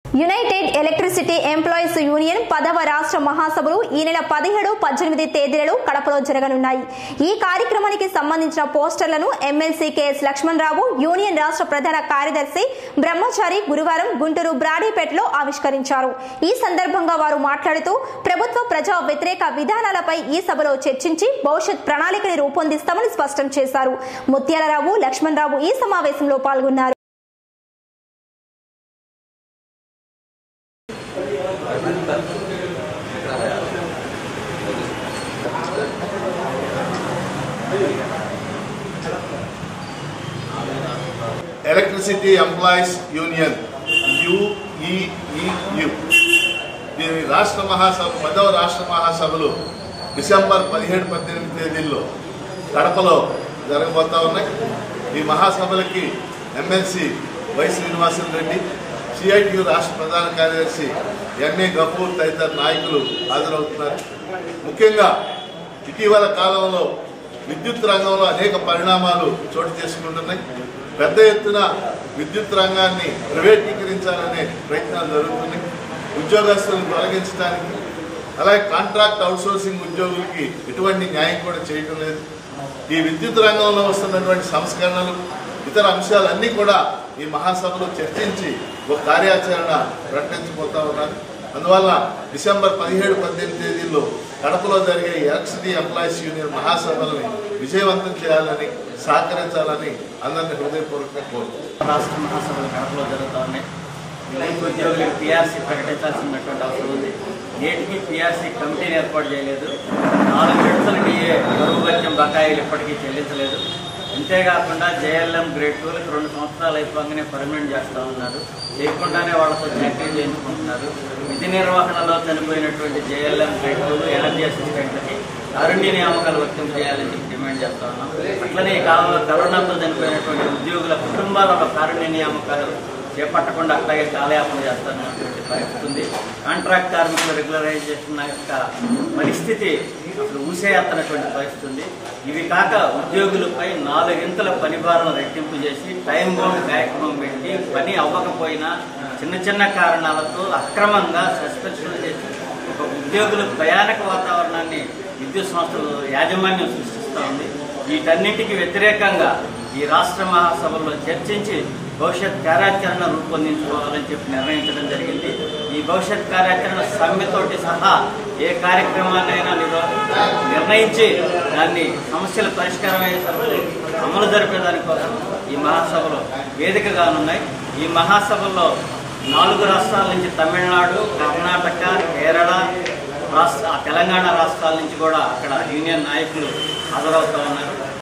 United electricity employees union పదవ రాష్ట్ర మహాసభలు ఈ నెల పదిహేడు పద్దెనిమిది తేదీలలో కడపలో జరగనున్నాయి ఈ కార్యక్రమానికి సంబంధించిన పోస్టర్లను ఎమ్మెల్సీ కెఎస్ లక్ష్మణరావు యూనియన్ రాష్ట్ర ప్రధాన కార్యదర్శి బ్రహ్మచారి గురువారం గుంటూరు బ్రాడీపేటలో ఆవిష్కరించారు ఈ సందర్భంగా వారు మాట్లాడుతూ ప్రభుత్వ ప్రజా వ్యతిరేక విధానాలపై ఈ సభలో చర్చించి భవిష్యత్ ప్రణాళికని రూపొందిస్తామని స్పష్టం చేశారు ముత్యాలరావు లక్ష్మణరావు ఈ సమావేశంలో పాల్గొన్నారు ఎలక్ట్రిసిటీ ఎంప్లాయీస్ యూనియన్ యుఈఈయు దీని రాష్ట్ర మహాసభ పదవ రాష్ట్ర మహాసభలు డిసెంబర్ పదిహేడు పద్దెనిమిది తేదీల్లో కడపలో జరగబోతా ఉన్నాయి ఈ మహాసభలకి MLC Y Srinivasulu Reddy CITU రాష్ట్ర ప్రధాన కార్యదర్శి ఎంఏ గఫూర్ తదితర నాయకులు హాజరవుతున్నారు ముఖ్యంగా ఇటీవల కాలంలో విద్యుత్ రంగంలో అనేక పరిణామాలు చోటు చేసుకుంటున్నాయి పెద్ద ఎత్తున విద్యుత్ రంగాన్ని ప్రైవేటీకరించాలనే ప్రయత్నాలు జరుగుతున్నాయి ఉద్యోగస్తులను తొలగించడానికి అలాగే కాంట్రాక్ట్ అవుట్సోర్సింగ్ ఉద్యోగులకి ఎటువంటి న్యాయం కూడా చేయటం లేదు ఈ విద్యుత్ రంగంలో వస్తున్నటువంటి సంస్కరణలు ఇతర అంశాలన్నీ కూడా ఈ మహాసభలో చర్చించి ఒక కార్యాచరణ ప్రకటించబోతా ఉన్నారు అందువల్ల డిసెంబర్ పదిహేడు పద్దెనిమిది తేదీల్లో కడపలో జరిగే ఎలక్ట్రిసిటీ ఎంప్లాయీస్ యూనియన్ మహాసభల్ని విజయవంతం చేయాలని సహకరించాలని అందరినీ హృదయపూర్వకంగా కోరుతున్నాను రాష్ట్ర మహాసభలు కడపలో జరుగుతూ ఉన్నాయి రైతు ఉద్యోగులకు పిఆర్సీ ప్రకటించాల్సినటువంటి అవసరం ఉంది నేటికి పిఆర్సీ కమిటీని ఏర్పాటు చేయలేదు నాలుగు విడతల డిఏ బరువు భత్యం బకాయిలు ఇప్పటికీ చెల్లించలేదు అంతేకాకుండా జేఎల్ఎం గ్రేడ్ టూలకు రెండు సంవత్సరాలు అయిపోగానే పర్మనెంట్ చేస్తూ ఉన్నారు చేయకుండానే వాళ్ళతో చాకరీ చేయించుకుంటున్నారు విధి నిర్వహణలో చనిపోయినటువంటి జేఎల్ఎం గ్రేడ్ టూలు ఎనర్జీ అసిస్టెంట్లకి అరణ్య నియామకాలు వర్తింపు చేయాలని చెప్పి డిమాండ్ చేస్తా ఉన్నాం అట్లనే ఈ కాలంలో కరోనాతో చనిపోయినటువంటి ఉద్యోగుల కుటుంబాలలో కారుణ్య నియామకాలు చేపట్టకుండా అట్లాగే కాలయాపన చేస్తున్నటువంటి పరిస్థితి ఉంది కాంట్రాక్ట్ కార్మికుల రెగ్యులరైజేషన్ యొక్క పరిస్థితి అసలు ఊసేయత్తనటువంటి పరిస్థితి ఉంది ఇవి కాక ఉద్యోగులపై నాలుగింతల పనిభారం రెట్టింపు చేసి టైం బౌండ్ కార్యక్రమం పెట్టి పని అవ్వకపోయినా చిన్న చిన్న కారణాలతో అక్రమంగా సస్పెన్షన్ చేసి ఒక ఉద్యోగుల భయానక వాతావరణాన్ని విద్యుత్ సంస్థలు యాజమాన్యం సృష్టిస్తూ ఉంది వీటన్నిటికీ వ్యతిరేకంగా ఈ రాష్ట్ర మహాసభలో చర్చించి భవిష్యత్ కార్యాచరణ రూపొందించుకోవాలని చెప్పి నిర్ణయించడం జరిగింది ఈ భవిష్యత్ కార్యాచరణ సమ్మెతోటి సహా ఏ కార్యక్రమాన్నైనా నిర్వ- నిర్ణయించి దాన్ని సమస్యల పరిష్కారం అయ్యేసరికి అమలు జరిపేదాని కోసం ఈ మహాసభలో వేదికగానున్నాయి ఈ మహాసభలో నాలుగు రాష్ట్రాల నుంచి తమిళనాడు కర్ణాటక కేరళ రాష్ట్ర తెలంగాణ రాష్ట్రాల నుంచి కూడా అక్కడ యూనియన్ నాయకులు హాజరవుతా ఉన్నారు